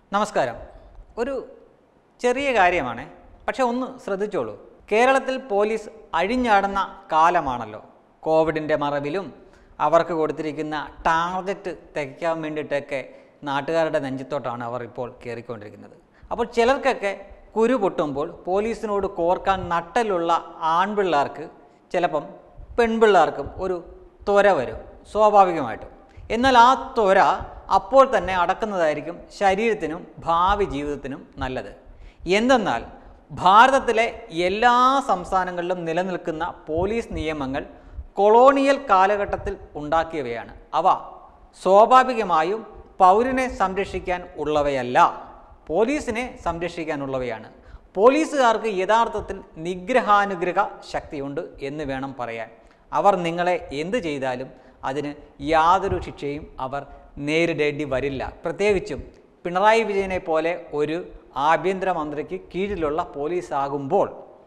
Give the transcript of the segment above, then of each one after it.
നമസ്കാരം ഒരു ചെറിയ കാര്യമാണ് പക്ഷെ ഒന്ന് ശ്രദ്ധിച്ചോളൂ കേരളത്തിൽ പോലീസ് അഴിഞ്ഞാടുന്ന കാലമാണല്ലോ കോവിഡിൻ്റെ മറവിലും അവർക്ക് കൊടുത്തിരിക്കുന്ന ടാർഗറ്റ് തികയ്ക്കാൻ വേണ്ടിയിട്ടൊക്കെ നാട്ടുകാരുടെ നെഞ്ചത്തോട്ടാണ് അവർ ഇപ്പോൾ കയറിക്കൊണ്ടിരിക്കുന്നത് അപ്പോൾ ചിലർക്കൊക്കെ കുരു പൊട്ടുമ്പോൾ പോലീസിനോട് കോർക്കാൻ നട്ടലുള്ള ആൺപിള്ളേർക്ക് ചിലപ്പം പെൺപിള്ളേർക്കും ഒരു ത്വര വരും സ്വാഭാവികമായിട്ടും എന്നാൽ ആ ത്വര അപ്പോൾ തന്നെ അടക്കുന്നതായിരിക്കും ശരീരത്തിനും ഭാവി ജീവിതത്തിനും നല്ലത് എന്തെന്നാൽ ഭാരതത്തിലെ എല്ലാ സംസ്ഥാനങ്ങളിലും നിലനിൽക്കുന്ന പോലീസ് നിയമങ്ങൾ കൊളോണിയൽ കാലഘട്ടത്തിൽ ഉണ്ടാക്കിയവയാണ് അവ സ്വാഭാവികമായും പൗരനെ സംരക്ഷിക്കാൻ ഉള്ളവയല്ല പോലീസിനെ സംരക്ഷിക്കാനുള്ളവയാണ് പോലീസുകാർക്ക് യഥാർത്ഥത്തിൽ നിഗ്രഹാനുഗ്രഹ ശക്തിയുണ്ട് എന്ന് വേണം പറയാൻ അവർ നിങ്ങളെ എന്ത് ചെയ്താലും അതിന് യാതൊരു ശിക്ഷയും അവർ നേരിടേണ്ടി വരില്ല പ്രത്യേകിച്ചും പിണറായി വിജയനെ പോലെ ഒരു ആഭ്യന്തരമന്ത്രിക്ക് കീഴിലുള്ള പോലീസ് ആകുമ്പോൾ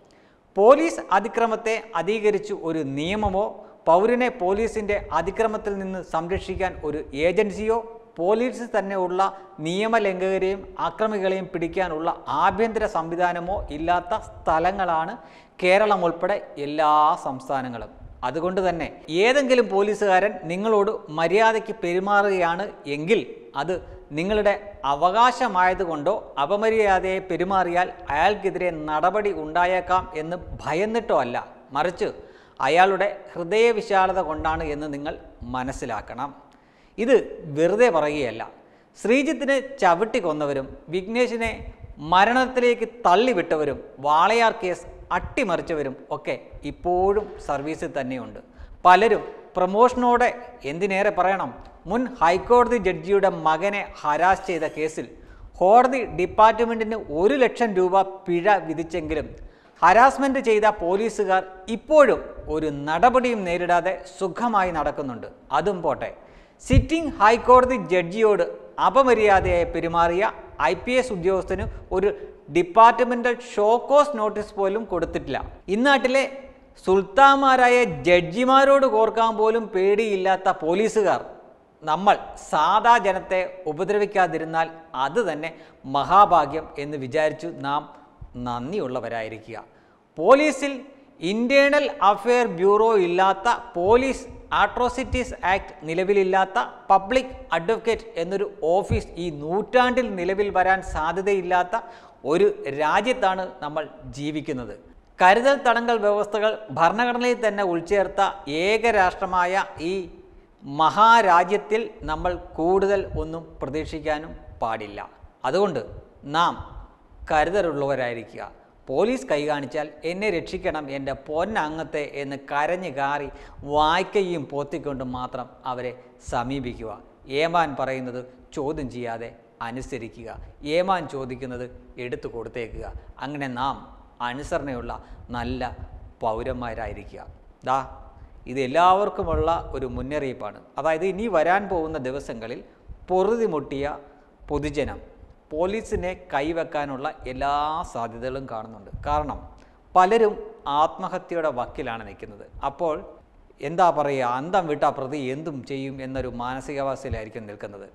പോലീസ് അതിക്രമത്തെ അധികരിച്ച് ഒരു നിയമമോ പൗരനെ പോലീസിൻ്റെ അതിക്രമത്തിൽ നിന്ന് സംരക്ഷിക്കാൻ ഒരു ഏജൻസിയോ പോലീസിൽ തന്നെയുള്ള നിയമലംഘകരെയും അക്രമികളെയും പിടിക്കാനുള്ള ആഭ്യന്തര സംവിധാനമോ ഇല്ലാത്ത സ്ഥലങ്ങളാണ് കേരളം ഉൾപ്പെടെ എല്ലാ സംസ്ഥാനങ്ങളും അതുകൊണ്ട് തന്നെ ഏതെങ്കിലും പോലീസുകാരൻ നിങ്ങളോട് മര്യാദയ്ക്ക് പെരുമാറുകയാണ് എങ്കിൽ അത് നിങ്ങളുടെ അവകാശമായതുകൊണ്ടോ അപമര്യാദയെ പെരുമാറിയാൽ അയാൾക്കെതിരെ നടപടി ഉണ്ടായേക്കാം എന്ന് ഭയന്നിട്ടോ അല്ല മറിച്ച് അയാളുടെ ഹൃദയവിശാലത കൊണ്ടാണ് എന്ന് നിങ്ങൾ മനസ്സിലാക്കണം ഇത് വെറുതെ പറയുകയല്ല ശ്രീജിത്തിനെ ചവിട്ടി കൊന്നവരും വിഘ്നേഷിനെ മരണത്തിലേക്ക് തള്ളിവിട്ടവരും വാളയാർ കേസ് അട്ടിമറിച്ചവരും ഒക്കെ ഇപ്പോഴും സർവീസിൽ തന്നെയുണ്ട് പലരും പ്രമോഷനോടെ എന്തിനേറെ പറയണം മുൻ ഹൈക്കോടതി ജഡ്ജിയുടെ മകനെ ഹരാസ് ചെയ്ത കേസിൽ കോടതി ഡിപ്പാർട്ട്മെൻറ്റിന് ഒരു ലക്ഷം രൂപ പിഴ വിധിച്ചെങ്കിലും ഹരാസ്മെൻ്റ് ചെയ്ത പോലീസുകാർ ഇപ്പോഴും ഒരു നടപടിയും നേരിടാതെ സുഖമായി നടക്കുന്നുണ്ട് അതും പോട്ടെ സിറ്റിംഗ് ഹൈക്കോടതി ജഡ്ജിയോട് അപമര്യാദയായി പെരുമാറിയ ഐ പി എസ് ഉദ്യോഗസ്ഥന് ഒരു ഡിപ്പാർട്ട്മെൻ്റൽ ഷോക്കോസ് നോട്ടീസ് പോലും കൊടുത്തിട്ടില്ല ഇന്നാട്ടിലെ സുൽത്താന്മാരായ ജഡ്ജിമാരോട് കോർക്കാൻ പോലും പേടിയില്ലാത്ത പോലീസുകാർ നമ്മൾ സാധാ ജനത്തെ ഉപദ്രവിക്കാതിരുന്നാൽ അത് തന്നെ മഹാഭാഗ്യം എന്ന് വിചാരിച്ചു നാം നന്ദിയുള്ളവരായിരിക്കുക പോലീസിൽ ഇൻറ്റേണൽ അഫെയർ ബ്യൂറോ ഇല്ലാത്ത പോലീസ് ആട്രോസിറ്റീസ് ആക്ട് നിലവിലില്ലാത്ത പബ്ലിക് അഡ്വക്കേറ്റ് എന്നൊരു ഓഫീസ് ഈ നൂറ്റാണ്ടിൽ നിലവിൽ വരാൻ സാധ്യതയില്ലാത്ത ഒരു രാജ്യത്താണ് നമ്മൾ ജീവിക്കുന്നത് കരുതൽ തടങ്കൽ വ്യവസ്ഥകൾ ഭരണഘടനയിൽ തന്നെ ഉൾച്ചേർത്ത ഏകരാഷ്ട്രമായ ഈ മഹാരാജ്യത്തിൽ നമ്മൾ കൂടുതൽ ഒന്നും പ്രതീക്ഷിക്കാനും പാടില്ല അതുകൊണ്ട് നാം കരുതലുള്ളവരായിരിക്കുക പോലീസ് കൈ കാണിച്ചാൽ എന്നെ രക്ഷിക്കണം എൻ്റെ പൊന്നങ്ങത്തെ എന്ന് കരഞ്ഞു കാറി വായ്ക്കയും പോത്തിക്കൊണ്ട് മാത്രം അവരെ സമീപിക്കുക ഏമാൻ പറയുന്നത് ചോദ്യം ചെയ്യാതെ അനുസരിക്കുക ഏമാൻ ചോദിക്കുന്നത് എടുത്തു കൊടുത്തേക്കുക അങ്ങനെ നാം അനുസരണയുള്ള നല്ല പൗരന്മാരായിരിക്കുക ദാ ഇത് എല്ലാവർക്കുമുള്ള ഒരു മുന്നറിയിപ്പാണ് അതായത് ഇനി വരാൻ പോകുന്ന ദിവസങ്ങളിൽ പൊറുതിമുട്ടിയ പൊതുജനം പോലീസിനെ കൈവെക്കാനുള്ള എല്ലാ സാധ്യതകളും കാണുന്നുണ്ട് കാരണം പലരും ആത്മഹത്യയുടെ വക്കിലാണ് നിൽക്കുന്നത് അപ്പോൾ എന്താ പറയുക അന്തം വിട്ട പ്രതി എന്തും ചെയ്യും എന്നൊരു മാനസികാവസ്ഥയിലായിരിക്കും നിൽക്കുന്നത്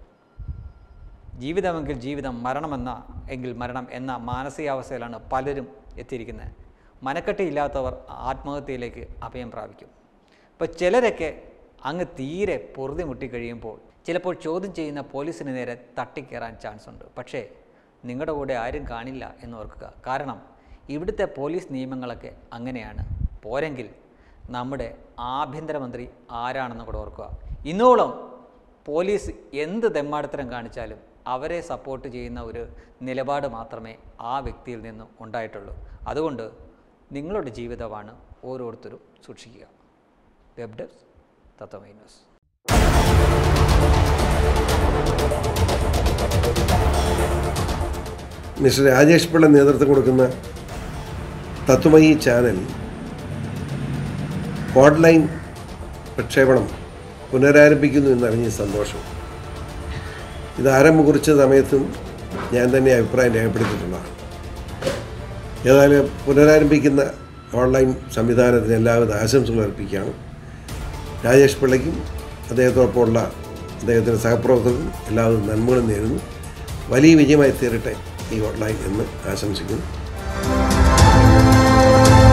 ജീവിതമെങ്കിൽ ജീവിതം മരണമെന്ന എങ്കിൽ മരണം എന്ന മാനസികാവസ്ഥയിലാണ് പലരും എത്തിയിരിക്കുന്നത് മനക്കെട്ടിയില്ലാത്തവർ ആത്മഹത്യയിലേക്ക് അഭയം പ്രാപിക്കും ഇപ്പോൾ ചിലരൊക്കെ അങ്ങ് തീരെ പൊറുതി മുട്ടിക്കഴിയുമ്പോൾ ചിലപ്പോൾ ചോദ്യം ചെയ്യുന്ന പോലീസിന് നേരെ തട്ടിക്കയറാൻ ചാൻസ് ഉണ്ട് പക്ഷേ നിങ്ങളുടെ കൂടെ ആരും കാണില്ല എന്ന് ഓർക്കുക കാരണം ഇവിടുത്തെ പോലീസ് നിയമങ്ങളൊക്കെ അങ്ങനെയാണ് പോരെങ്കിൽ നമ്മുടെ ആഭ്യന്തരമന്ത്രി ആരാണെന്ന് കൂടെ ഓർക്കുക ഇന്നോളം പോലീസ് എന്ത് തെമ്മാടത്തരം കാണിച്ചാലും അവരെ സപ്പോർട്ട് ചെയ്യുന്ന ഒരു നിലപാട് മാത്രമേ ആ വ്യക്തിയിൽ നിന്ന് ഉണ്ടായിട്ടുള്ളൂ അതുകൊണ്ട് നിങ്ങളുടെ ജീവിതമാണ് ഓരോരുത്തരും സൂക്ഷിക്കുക web desk Tatwamayi news mister Rajesh Pillai നേതൃത്വം കൊടുക്കുന്ന തത്വമയി ചാനൽ ഓൺലൈൻ പ്രക്ഷേപണം പുനരാരംഭിക്കുന്നു എന്നറിഞ്ഞ സന്തോഷം ഇത് ആരംഭം കുറിച്ച സമയത്തും ഞാൻ തന്നെ അഭിപ്രായം രേഖപ്പെടുത്തിയിട്ടുള്ളതാണ് ഏതായാലും പുനരാരംഭിക്കുന്ന ഓൺലൈൻ സംവിധാനത്തിന് എല്ലാവിധ ആശംസകൾ അർപ്പിക്കുകയാണ് രാജേഷ് പിള്ളയ്ക്കും അദ്ദേഹത്തോടൊപ്പമുള്ള അദ്ദേഹത്തിൻ്റെ സഹപ്രവർത്തകർക്കും എല്ലാവിധ നന്മകളും നേരുന്നു വലിയ വിജയമായി തീരട്ടെ ഈ ഹോട്ട്ലൈൻ എന്ന് ആശംസിക്കുന്നു